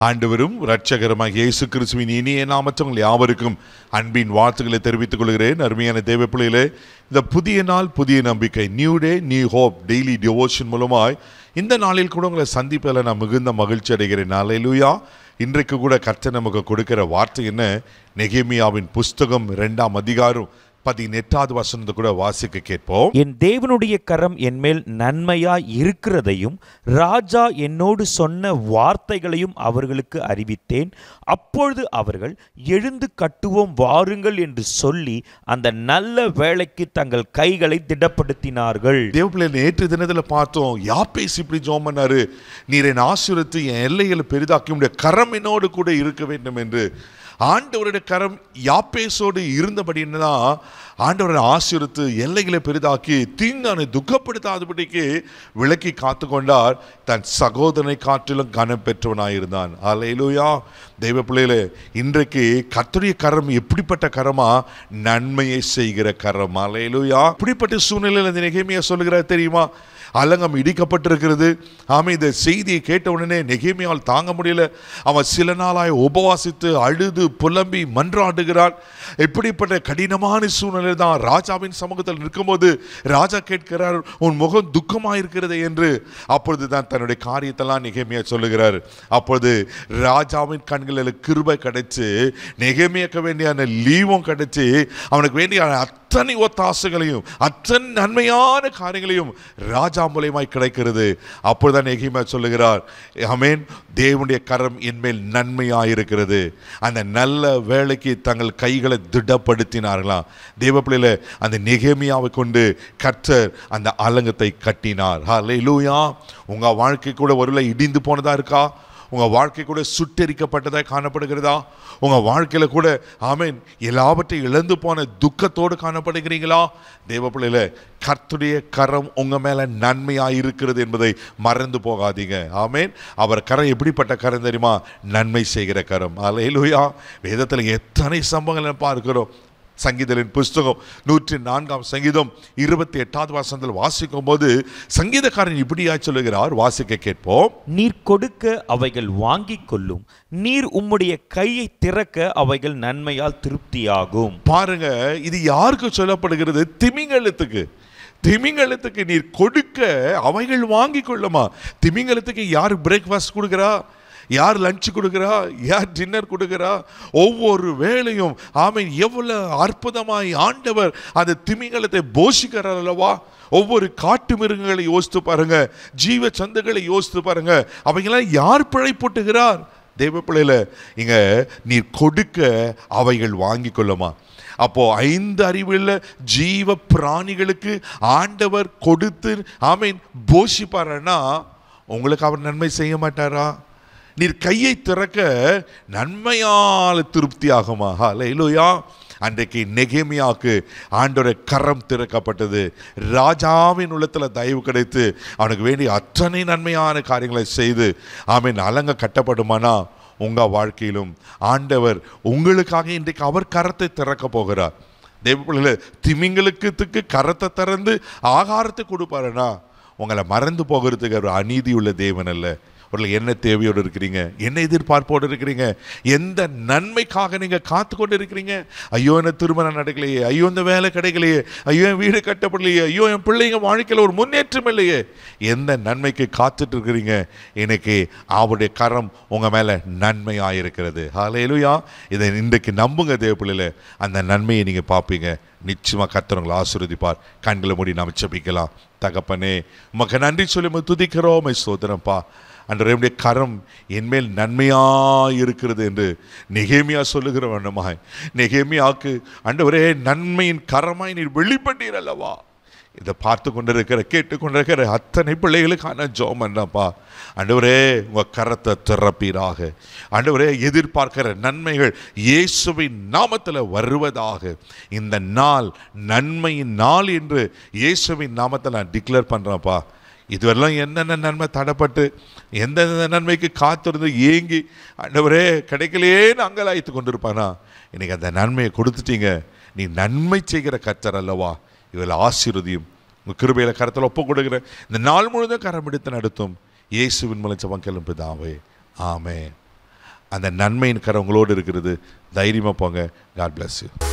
ஆண்டவரும் இரட்சகருமாக இயேசு கிறிஸ்துவின் இனிய நாமற்றவங்கள் யாவருக்கும் அன்பின் வாழ்த்துக்களை தெரிவித்துக் கொள்கிறேன் அருமையான தேவ பிள்ளைகளே இந்த புதிய நாள் புதிய நம்பிக்கை new day new hope daily devotion மூலமாய் இந்த நாளில் கூட உங்களை சந்திப்பதில் நான் மிகுந்த மகிழ்ச்சி அடைகிறேன் நாளையிலுயா இன்றைக்கு கூட கர்த்தர் நமக்கு கொடுக்கிற வார்த்தை என்ன நெகேமியாவின் புஸ்தகம் ரெண்டாம் அதிகாரம் பதினெட்டாவது வசனத்தை கூட வாசிக்க கேட்போம் என் தேவனுடைய கரம் என்மேல் நன்மையாய் இருக்கிறதையும் ராஜா என்னோடு சொன்ன வார்த்தைகளையும் அவர்களுக்கு அறிவித்தேன் அப்பொழுது அவர்கள் எழுந்து கட்டுவோம் வாருங்கள் என்று சொல்லி அந்த நல்ல வேலைக்கு தங்கள் கைகளை திடப்படுத்தினார்கள் தேவப்பிள்ளை நேற்று தினத்துல பார்த்தோம் யாப்பேஸ் இப்படி ஜோம் பண்ணாரு நீர் என் ஆசீர்வத்து என் எல்லைகளை பெரிதாக்கி உடைய கரம் என்னோடு கூட இருக்க வேண்டும் என்று ஆண்டவருடைய கரம் யாப்பேசோடு இருந்தபடின்னு ஆண்டவரை ஆசீர்வத்து எல்லைகளை பெரிதாக்கி தீங்கானை துக்கப்படுத்தாதபடிக்கு விளக்கி காத்து கொண்டார் தன் சகோதரனை காற்றிலும் கனம் பெற்றவனாயிருந்தான் அலையிலுயா தெய்வ பிள்ளைகளே இன்றைக்கு கர்த்தருடைய கரம் எப்படிப்பட்ட கரமா நன்மையை செய்கிற கரம் அலையிலுயா இப்படிப்பட்ட சூழ்நிலையில் இந்த நெகேமியா சொல்லுகிறார் தெரியுமா அலங்கம் இடிக்கப்பட்டிருக்கிறது ஆமை இந்த செய்தியை கேட்ட உடனே நெகேமியால் தாங்க முடியல அவன் சில நாளாய் உபவாசித்து அழுது புலம்பி மன்றாடுகிறான் இப்படிப்பட்ட கடினமான சூழ்நிலை தான் ராஜாவின் சமூகத்தில் நிற்கும்போது ராஜா கேட்கிறார் உன் முகம் துக்கமாயிருக்கிறது என்று அப்பொழுது தான் தன்னுடைய காரியத்தெல்லாம் நெகேமியா சொல்லுகிறார் அப்பொழுது ராஜாவின் கண்களில் கிருபை கிடைச்சு நெகேமியாக்க வேண்டிய அந்த லீவும் கிடைச்சு அவனுக்கு வேண்டிய அத்தனை ஒத்தாசைகளையும் அத்தனை நன்மையான காரியங்களையும் ராஜா மூலியமாய் கிடைக்கிறது அப்பொழுதுதான் நெகிமா சொல்லுகிறார் அமேன் தேவனுடைய கரம் என்மேல் நன்மையாயிருக்கிறது அந்த நல்ல வேலைக்கு தங்கள் கைகளை திடப்படுத்தினார்களாம் தேவ பிள்ளையில அந்த நெகேமியாவை கொண்டு கர்த்தர் அந்த அலங்கத்தை கட்டினார் ஹalleluya உங்க வாழ்க்கை கூட ஒருவேளை இடிந்து போனதா இருக்கா உங்க வாழ்க்கை கூட சுட்டெரிக்கப்பட்டதாக காணப்படுகிறதா உங்க வாழ்க்கையில கூட ஆமேன் எல்லாவற்றையும் இழந்து போன துக்கத்தோடு காணப்படுகிறீங்களா தேவ பிள்ளையில கர்த்துடைய கரம் உங்க மேல நன்மையா இருக்கிறது என்பதை மறந்து போகாதீங்க ஆமேன் அவர் கரம் எப்படிப்பட்ட கரம் தெரியுமா நன்மை செய்கிற கரம் அலையிலுயா வேதத்தில் எத்தனை சம்பவங்களை பார்க்கிறோம் சங்கீதலின் புஸ்தகம் நூற்றி நான்காம் சங்கீதம் இருபத்தி எட்டாவது வாசனத்தில் வாசிக்கும் போது சங்கீதக்காரன் இப்படியா சொல்லுகிறார் வாசிக்க கேட்போம் நீர் கொடுக்க அவைகள் வாங்கிக் கொள்ளும் நீர் உம்முடைய கையை திறக்க அவைகள் நன்மையால் திருப்தியாகும் பாருங்க இது யாருக்கு சொல்லப்படுகிறது திமிங்கலத்துக்கு திமிங்கலத்துக்கு நீர் கொடுக்க அவைகள் வாங்கி கொள்ளுமா திமிங்கலத்துக்கு யார் பிரேக்ஃபாஸ்ட் கொடுக்குறா யார் லஞ்ச் கொடுக்குறா யார் டின்னர் கொடுக்குறா ஒவ்வொரு வேளையும் ஆமீன் எவ்வளவு அற்புதமாய் ஆண்டவர் அந்த திமிங்கலத்தை போஷிக்கிறார் அல்லவா ஒவ்வொரு காட்டு மிருகங்களை யோசித்து பாருங்க ஜீவ சந்துகளை யோசித்து பாருங்க அவைங்களாம் யார் பிழைப்பூட்டுகிறார் தேவ பிள்ளையில இங்க நீர் கொடுக்க அவைகள் வாங்கி கொள்ளுமா அப்போ ஐந்து அறிவுள்ள ஜீவ பிராணிகளுக்கு ஆண்டவர் கொடுத்து ஆமீன் போஷிப்பாருன்னா உங்களுக்கு அவர் நன்மை செய்ய மாட்டாரா நீர் கையை திறக்க நன்மையால் திருப்தி ஆகுமா ஹalleluya அன்றைக்கு நெகேமியாவுக்கு ஆண்டோட கரம் திறக்கப்பட்டது ராஜாவின் உள்ளத்தில் தயவு கிடைத்து அவனுக்கு வேண்டிய அத்தனை நன்மையான காரியங்களை செய்து ஆமீன் அலங்க கட்டப்படுமானா உங்க வாழ்க்கையிலும் ஆண்டவர் உங்களுக்காக இன்றைக்கு அவர் கரத்தை திறக்க போகிறார் தேவ பிள்ளைகளே, திமிங்களுக்கு கரத்தை திறந்து ஆகாரத்தை கொடுப்பாருன்னா உங்களை மறந்து போகிறதுக்கு ஒரு அநீதி உள்ள தேவன் அல்ல ஒரு என்ன தேவையோடு இருக்கிறீங்க என்ன எதிர்பார்ப்போடு இருக்கிறீங்க எந்த நன்மைக்காக நீங்கள் காத்து கொண்டு இருக்கிறீங்க ஐயோ என்ன திருமணம் நடக்கலையே ஐயோ இந்த வேலை கிடைக்கலையே ஐயோ என் வீடு கட்டப்படலையே ஐயோ என் பிள்ளைங்க வாழ்க்கையில் ஒரு முன்னேற்றம் இல்லையே எந்த நன்மைக்கு காத்துட்டு இருக்கிறீங்க இன்னைக்கு அவருடைய கரம் உங்கள் மேலே நன்மையாக இருக்கிறது ஹalleluya இதை இன்றைக்கு நம்புங்க தேவ பிள்ளையில அந்த நன்மையை நீங்கள் பார்ப்பீங்க நிச்சயமாக கர்த்தர் உங்களை ஆசீர்வதிப்பார் கண்களை மூடி நாம் செபிக்கலாம் தகப்பனே உமக்கு நன்றி சொல்லி உம்மை துதிக்கிறோம் உம்மை சோதரப்பா அன்றைய கரம் என்மேல் நன்மையாக இருக்கிறது என்று நெகேமியா சொல்லுகிற வண்ணமாய் நெகேமியாக்கு ஆண்டவரே நன்மையின் கரமாய் நீர் வெளிப்பட்டீர் அல்லவா இதை பார்த்து கொண்டிருக்கிற கேட்டு கொண்டிருக்கிற அத்தனை பிள்ளைகளுக்கான ஜோம் என்னப்பா ஆண்டவரே உங்கள் கரத்தை திறப்பீராக ஆண்டவரே எதிர்பார்க்கிற நன்மைகள் இயேசுவின் நாமத்தில் வருவதாக இந்த நாள் நன்மையின் நாள் என்று இயேசுவின் நாமத்தில் நான் டிக்ளேர் பண்ணுறேன்ப்பா இதுவரெல்லாம் என்னென்ன நன்மை தடப்பட்டு எந்தெந்த நன்மைக்கு காத்திருந்து ஏங்கி ஆண்டவரே கிடைக்கலையே அங்கலாய்த்து கொண்டிருப்பானா இன்னைக்கு அந்த நன்மையை கொடுத்துட்டீங்க நீ நன்மை செய்கிற கர்த்தர் அல்லவா இதில் ஆசீர்வதியும் உங்கள் கிருபையில கரத்தில் ஒப்பு கொடுக்குறேன் இந்த நாள் முழுதும் கரம் எடுத்து நடத்தும் இயேசுவின் மூலம் ஜெபம் கிளம்புதாவே ஆமே அந்த நன்மையின் கரம் உங்களோடு இருக்கிறது தைரியமாக போங்க காட் bless you